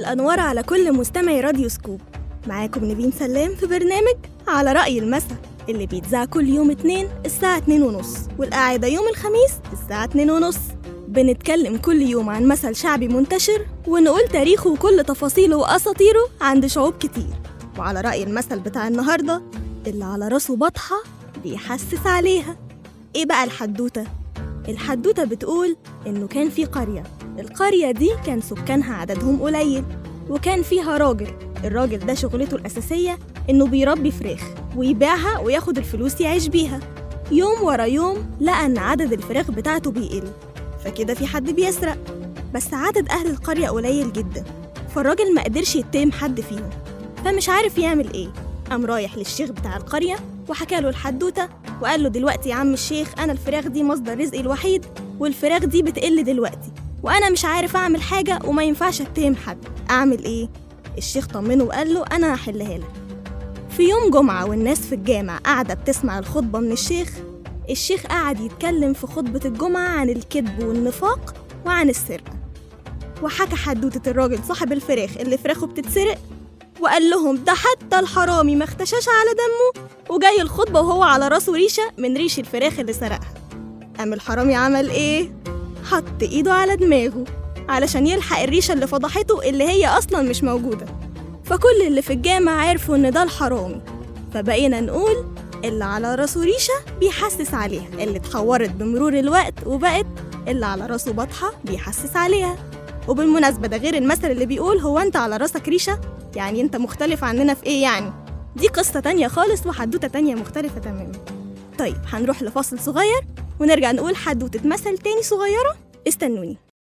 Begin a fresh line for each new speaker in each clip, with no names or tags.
الأنوار على كل مستمعي راديو سكوب معاكم نبين سلام في برنامج على رأي المسا اللي بيتذاع كل يوم اتنين الساعة اتنين ونص والقاعدة يوم الخميس الساعة اتنين ونص بنتكلم كل يوم عن مثل شعبي منتشر ونقول تاريخه وكل تفاصيله وأساطيره عند شعوب كتير وعلى رأي المثل بتاع النهاردة اللي على راسه بطحة بيحسس عليها ايه بقى الحدوتة؟ الحدوتة بتقول إنه كان في قرية القرية دي كان سكانها عددهم قليل وكان فيها راجل الراجل ده شغلته الأساسية إنه بيربي فراخ ويبيعها وياخد الفلوس يعيش بيها يوم ورا يوم لقى إن عدد الفراخ بتاعته بيقل فكده في حد بيسرق بس عدد أهل القرية قليل جدا فالراجل ما قدرش يتهم حد فيهم فمش عارف يعمل إيه قام رايح للشيخ بتاع القرية وحكى له الحدوتة وقال له دلوقتي يا عم الشيخ أنا الفراخ دي مصدر رزقي الوحيد والفراخ دي بتقل دلوقتي وأنا مش عارف أعمل حاجة وما ينفعش أتهم حد أعمل إيه؟ الشيخ طمنه وقال له أنا هحلها لك في يوم جمعة والناس في الجامع قاعدة بتسمع الخطبة من الشيخ الشيخ قعد يتكلم في خطبة الجمعة عن الكذب والنفاق وعن السرقة وحكى حدوتة الراجل صاحب الفراخ اللي فراخه بتتسرق وقال لهم ده حتى الحرامي ما اختشاش على دمه وجاي الخطبة وهو على راسه ريشة من ريش الفراخ اللي سرقها قام الحرامي عمل ايه؟ حط ايده على دماغه علشان يلحق الريشة اللي فضحته اللي هي أصلا مش موجودة فكل اللي في الجامع عرفوا إن ده الحرامي فبقينا نقول اللي على راسه ريشة بيحسس عليها اللي اتحورت بمرور الوقت وبقت اللي على راسه بطحة بيحسس عليها وبالمناسبة ده غير المثل اللي بيقول هو أنت على راسك ريشة يعني أنت مختلف عننا في إيه يعني دي قصة تانية خالص وحدوتة تانية مختلفة تماما طيب هنروح لفاصل صغير ونرجع نقول حدوتة مثل تاني صغيرة استنوني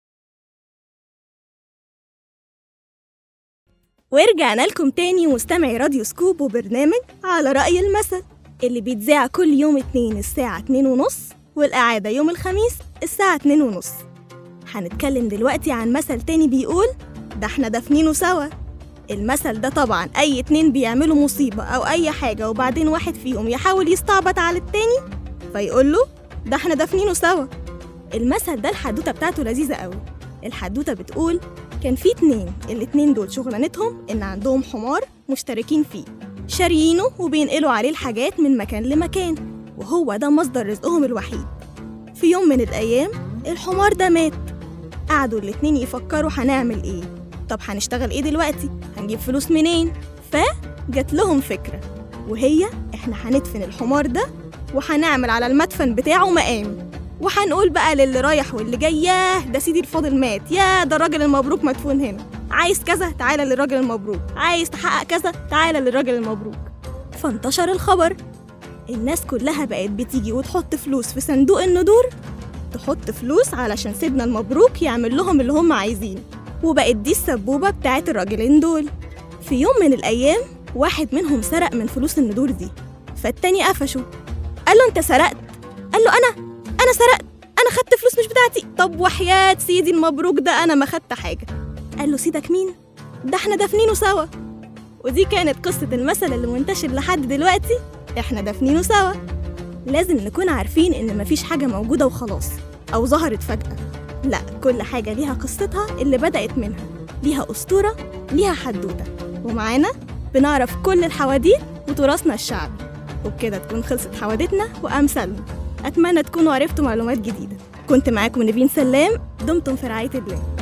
ورجعنا لكم تاني مستمعي راديو سكوب وبرنامج على رأي المثل اللي بيتذاع كل يوم اتنين الساعة اتنين ونص والإعادة يوم الخميس الساعة اتنين ونص هنتكلم دلوقتي عن مثل تاني بيقول ده احنا دافنينه سوا المثل ده طبعا أي اتنين بيعملوا مصيبة أو أي حاجة وبعدين واحد فيهم يحاول يستعبط على التاني فيقول له ده احنا دافنينه سوا المثل ده الحدوتة بتاعته لذيذة قوي الحدوتة بتقول كان في اتنين الاتنين دول شغلانتهم إن عندهم حمار مشتركين فيه شاريينه وبينقلوا عليه الحاجات من مكان لمكان وهو ده مصدر رزقهم الوحيد في يوم من الأيام الحمار ده مات قعدوا الاتنين يفكروا هنعمل ايه طب هنشتغل ايه دلوقتي هنجيب فلوس منين فجت لهم فكرة وهي احنا هندفن الحمار ده وهنعمل على المدفن بتاعه مقام وهنقول بقى للي رايح واللي جاي ياه ده سيدي الفاضل مات يا ده الراجل المبروك مدفون هنا عايز كذا تعالى للراجل المبروك عايز تحقق كذا تعالى للراجل المبروك فانتشر الخبر الناس كلها بقت بتيجي وتحط فلوس في صندوق الندور تحط فلوس علشان سيدنا المبروك يعمل لهم اللي هم عايزينه وبقت دي السبوبة بتاعت الراجلين دول في يوم من الأيام واحد منهم سرق من فلوس الندور دي فالتاني قفشه قال له انت سرقت قال له انا انا سرقت انا خدت فلوس مش بتاعتي طب وحياة سيدي المبروك ده انا ما خدت حاجة قال له سيدك مين ده احنا دافنينه سوا ودي كانت قصة المثل اللي منتشر لحد دلوقتي احنا دافنينه سوا لازم نكون عارفين ان مفيش حاجة موجودة وخلاص او ظهرت فجأة لا كل حاجة ليها قصتها اللي بدأت منها ليها أسطورة ليها حدوتة ومعانا بنعرف كل الحواديت وتراثنا الشعبي وبكده تكون خلصت حوادتنا وأمثالنا أتمنى تكونوا عرفتوا معلومات جديدة كنت معاكم نبين سلام دمتم في رعاية الله